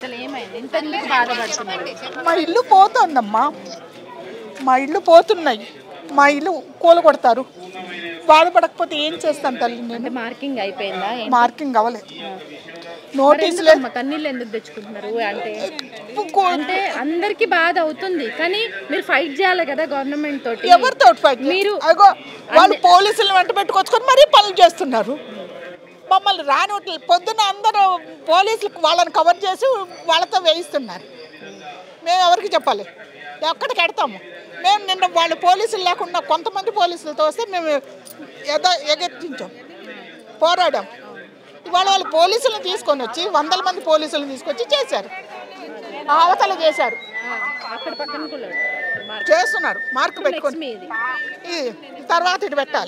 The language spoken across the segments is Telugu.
అసలు ఏమైంది ఇంత ఎందుకు బాధపడుతున్నారు మా ఇల్లు పోతుందమ్మా మా ఇల్లు పోతున్నాయి మా ఇల్లు కూలగొడతారు బాధపడకపోతే ఏం చేస్తాను తల్లి నేను అంటే మార్కింగ్ అయిపోయిందా ఏంటి? మార్కింగ్ అవ్వలేదు మరి నోటీసులు ఎందుకమ్మా కన్నీళ్ళు ఎందుకు తెచ్చుకుంటున్నారు అంటే అంటే అందరికి బాధ అవుతుంది కానీ మీరు ఫైట్ చేయాలి కదా గవర్నమెంట్ తోటి ఎవరితో ఫైట్ మీరు అగో వాళ్ళు పోలీసులు వెంట పెట్టుకొచ్చుకొని మరీ పనులు చేస్తున్నారు మమ్మల్ని రాని పొద్దున అందరూ పోలీసులకు వాళ్ళని కవర్ చేసి వాళ్ళతో వేయిస్తున్నారు మేము ఎవరికి చెప్పాలి ఎక్కడికి ఎడతాము మేము నిన్న వాళ్ళు పోలీసులు లేకుండా కొంతమంది పోలీసులతో వస్తే మేము ఎద ఎగర్తించాం పోరాడాం ఇవాళ వాళ్ళు పోలీసులను తీసుకొని వచ్చి వందల మంది పోలీసులను తీసుకొచ్చి చేశారు ఆ అవతల చేశారు ఆ, అక్కడ పక్కన కూడా మార్క్ చేస్తున్నారు మార్క్ పెట్టుకొని మీది ఈ తర్వాత ఇటు పెట్టాలి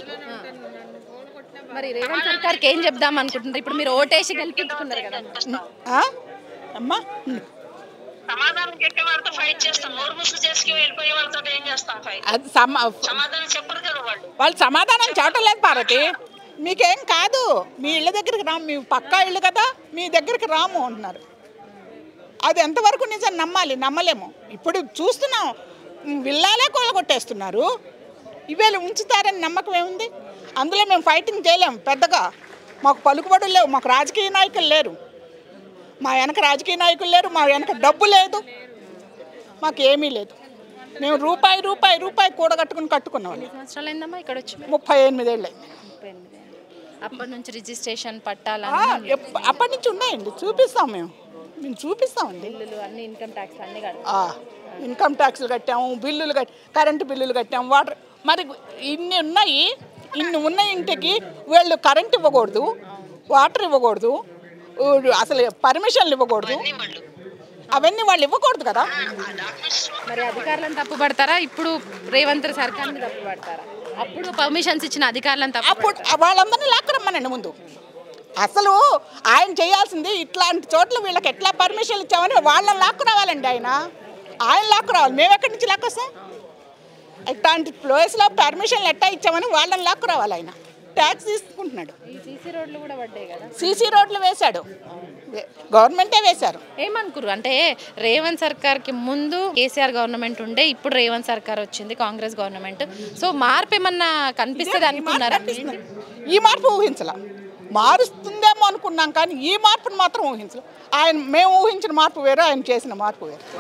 మరి రేవంత్ సర్కార్కి ఏం చెప్దాం అనుకుంటున్నారు ఇప్పుడు మీరు ఓటేసి గెలిపించుకున్నారు కదా ఆ? అమ్మా సమాధానం చెప్పే వాళ్ళతో ఫైట్ చేస్తాం నోరు ముసుగు చేసుకు వెళ్ళిపోయే వాళ్ళతో ఏం చేస్తాం ఫైట్ అది సమ సమాధానం చెప్పరు కదా వాళ్ళు వాళ్ళు సమాధానం చెప్పలేదు పార్వతి మీకేం కాదు మీ ఇళ్ళ దగ్గరికి రాము మీ పక్కా ఇల్లు కదా మీ దగ్గరికి రాము అంటున్నారు అది ఎంతవరకు నిజం నమ్మాలి నమ్మలేము ఇప్పుడు చూస్తున్నాం విల్లాలే కూలగొట్టేస్తున్నారు ఇవేళ ఉంచుతారని నమ్మకం ఏముంది అందులో మేము ఫైటింగ్ చేయలేము పెద్దగా మాకు పలుకుబడులు లేవు మాకు రాజకీయ నాయకులు లేరు మా వెనక రాజకీయ నాయకులు లేరు మా వెనక డబ్బు లేదు మాకు ఏమీ లేదు మేము రూపాయి రూపాయి రూపాయి కూడగట్టుకుని కట్టుకున్నాం ఎన్ని సంవత్సరాలు అయిందమ్మా ఇక్కడ వచ్చి మీరు? ముప్పై ఎనిమిదేళ్ళు అయింది ముప్పై ఎనిమిది ఏళ్ళు. అప్పటి నుంచి రిజిస్ట్రేషన్ పట్టాల ఆ, ఎప్ప- అప్పటి నుంచి ఉన్నాయండి చూపిస్తాం మేము మేము చూపిస్తామండి బిల్లులు అన్ని ఇన్కమ్ ట్యాక్స్ అన్ని కడతారు ఆ, ఇన్కమ్ ట్యాక్స్లు కట్టాము బిల్లులు కట్ కరెంటు బిల్లులు కట్టాము వాటర్ మరి ఇన్ని ఉన్నాయి ఇన్ని ఉన్న ఇంటికి వీళ్ళు కరెంట్ ఇవ్వకూడదు వాటర్ ఇవ్వకూడదు ఊ, అసలు పర్మిషన్లు ఇవ్వకూడదు వాళ్ళు అవన్నీ వాళ్ళు ఇవ్వకూడదు కదా ఆ డాక్యుమెంట్స్ మరి అధికారులను తప్పు పడతారా ఇప్పుడు రేవంత్ సర్కార్ని తప్పు పడతారా అప్పుడు పర్మిషన్స్ ఇచ్చిన అధికారులను తప్పు అప్పుడు వాళ్ళందరినీ లాక్కరమ్మనండి ముందు అసలు ఆయన చేయాల్సింది ఇట్లాంటి చోట్ల వీళ్ళకి ఎట్లా పర్మిషన్ ఇచ్చామని వాళ్ళని లాక్కురావాలండి ఆయన ఆయన లాక్కురావాలి మేము ఎక్కడి నుంచి లాక్కొస్తాం ఇట్లాంటి ప్లేస్లో పర్మిషన్లు ఎట్టా ఇచ్చామని వాళ్ళని లాక్కురావాలి ఆయన ట్యాక్స్ తీసుకుంటున్నాడు ఈ సీసీ రోడ్లు కూడా పడ్డాయి కదా సీసీ రోడ్లు వేశాడు వే- గవర్నమెంటే వేశారు ఏమనుకురు అంటే రేవంత్ సర్కార్కి ముందు కేసీఆర్ గవర్నమెంట్ ఉండే ఇప్పుడు రేవంత్ సర్కార్ వచ్చింది కాంగ్రెస్ గవర్నమెంట్ సో మార్పు ఏమన్నా కనిపిస్తుంది అనుకున్నారా ఈ మార్పు ఊహించాల మారుస్తుందేమో అనుకున్నాం కానీ ఈ మార్పును మాత్రం ఊహించలే ఆయన మేము ఊహించిన మార్పు వేరు ఆయన చేసిన మార్పు వేరు